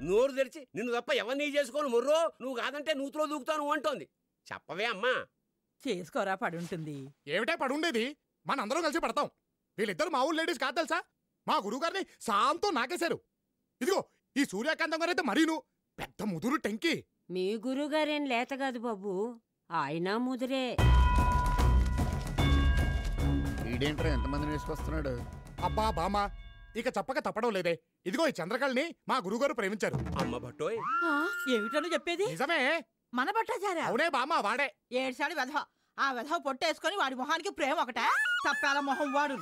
నోరు తెరిచి నిన్ను తప్ప ఎవరిని చేసుకోను మొర్రో నువ్వు కాదంటే నూతులో దూకుతాను అంటోంది చెప్పవే అమ్మా చేసుకోరా పడుంటుంది ఏమిటే పడుండేది మనందరం కలిసి పడతాం వీళ్ళిద్దరు మా ఊరు లేడీస్ కాదు తెలుసా మా గురువుగారిని సాంతో నాకేశారు ఇదిగో ఈ సూర్యకాంతం గారైతే మరీను పెద్ద ముదురు టెంకి మీ గురుగారేం లేత కాదు బాబు ఆయన ముదిరే ఈడేంట్రా ఎంతమందిని వేసుకొస్తున్నాడు అబ్బా బామా ఇక చెప్పక తప్పడం లేదే ఇదిగో ఈ చంద్రకళని మా గురువుగారు ప్రేమించారు అమ్మ భట్టోయ్ ఆ, ఏమిటను చెప్పేది నిజమే మన బట్టాచారా అవునే బామా వాడే ఏడ్చాడు వెధవ ఆ వెధవ పొట్టేసుకొని వాడి మొహానికి ప్రేమ ఒకట తప్పాల మొహం వాడు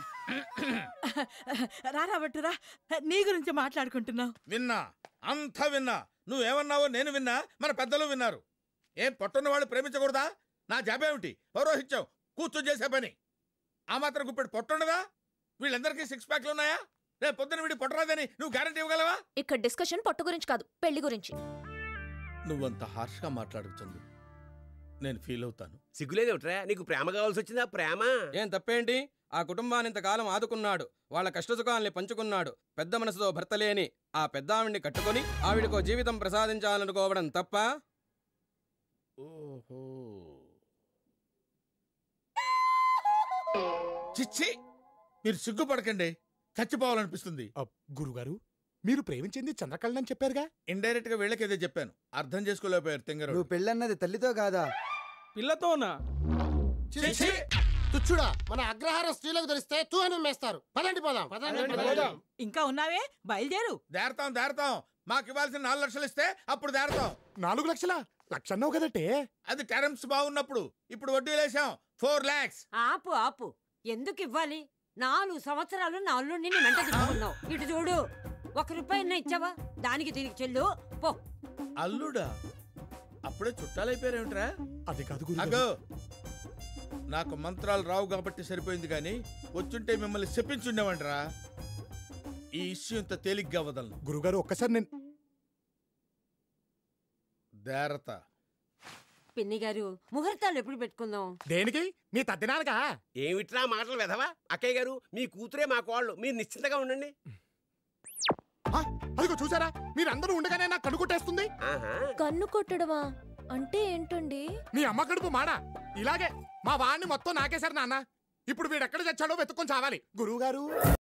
రారా బట్టురా నీ గురించి మాట్లాడుకుంటున్నావు విన్నా అంతా విన్నా నువ్వేమన్నావో నేను విన్నా మన పెద్దలు విన్నారు ఏం పొట్టున్న వాళ్ళు ప్రేమించకూడదా నా జాబేమిటి పౌరోహిత్యం కూర్చొని చేసే పని ఆ మాత్రం గుప్పెడు పొట్టుండదా వీళ్ళందరికీ సిక్స్ ప్యాక్లు ఉన్నాయా రేపు పొద్దున వీడి పొట్టరాదని నువ్వు గ్యారంటీ ఇవ్వగలవా ఇక్కడ డిస్కషన్ పొట్టు గురించి కాదు పెళ్లి గురించి నువ్వంత హార్ష్గా మాట్లాడుతుంది నేను ఫీల్ అవుతాను సిగ్గులేదేమిట్రా నీకు ప్రేమ కావాల్సి వచ్చిందా ప్రేమ ఏం తప్పేంటి ఆ కుటుంబాన్ని ఇంతకాలం ఆదుకున్నాడు వాళ్ళ కష్టసుఖాల్ని పంచుకున్నాడు పెద్ద మనసుతో భర్త లేని ఆ పెద్ద ఆవిడ్ని కట్టుకొని ఆవిడకో జీవితం ప్రసాదించాలనుకోవడం తప్ప ఓహో చిచ్చి మీరు సిగ్గుపడకండి చచ్చిపోవాలనిపిస్తుంది అబ్, గురుగారు మీరు ప్రేమించింది చంద్రకళని చెప్పారుగా ఇండైరెక్ట్ గా వీళ్ళకేదో చెప్పాను అర్థం చేసుకోలేకపోయారు తింగరు నువ్వు పెళ్ళన్నది తల్లితో కాదా పిల్లతోనా తుచ్చుడా మన అగ్రహారం స్త్రీలకు ధరిస్తే తూ అని ఉమ్మేస్తారు పదండి పోదాం పదండి పోదాం ఇంకా ఉన్నావే బయలుదేరు దేరతాం దేరతాం మాకు ఇవ్వాల్సిన నాలుగు లక్షలు ఇస్తే అప్పుడు దేరతాం నాలుగు లక్షల లక్ష అన్నావు కదటే అది టెరమ్స్ బాగున్నప్పుడు ఇప్పుడు వడ్డీ లేసాం ఫోర్ లాక్స్ ఆపు ఆపు ఎందుకు ఇవ్వాలి నాలుగు సంవత్సరాలు నా అల్లుడిని నీ వెంట తిప్పుకున్నావు ఇటు చూడు ఒక రూపాయి ఇచ్చావా దానికి దీనికి చెల్లు పో అల్లుడా అప్పుడే చుట్టాలైపోయారేమిట్రా అది కాదు గురుగారు అగో నాకు మంత్రాలు రావు కాబట్టి సరిపోయింది కానీ వచ్చుంటే మిమ్మల్ని చెప్పించుండేవంట్రా ఈ ఇష్యూ ఇంత తేలిగ్గా వదలను గురుగారు ఒక్కసారి నేను దేరత పిన్ని గారు ముహూర్తాలు ఎప్పుడు పెట్టుకుందాం దేనికి మీ తద్దినాలుగా ఏమిట్రా మాటలు వెధవా అక్కయ్య గారు మీ కూతురే మా కోళ్ళు మీరు నిశ్చింతగా ఉండండి ఆ, అదిగో చూసారా మీరందరూ ఉండగానే నాకు కనుకొట్టేస్తుంది ఆహా కన్ను కొట్టడమా అంటే ఏంటండి మీ అమ్మ కడుపు మాడ ఇలాగే మా వాడిని మొత్తం నాకేశారు నాన్న ఇప్పుడు వీడెక్కడ చచ్చాడో వెతుక్కొని చావాలి గురువుగారు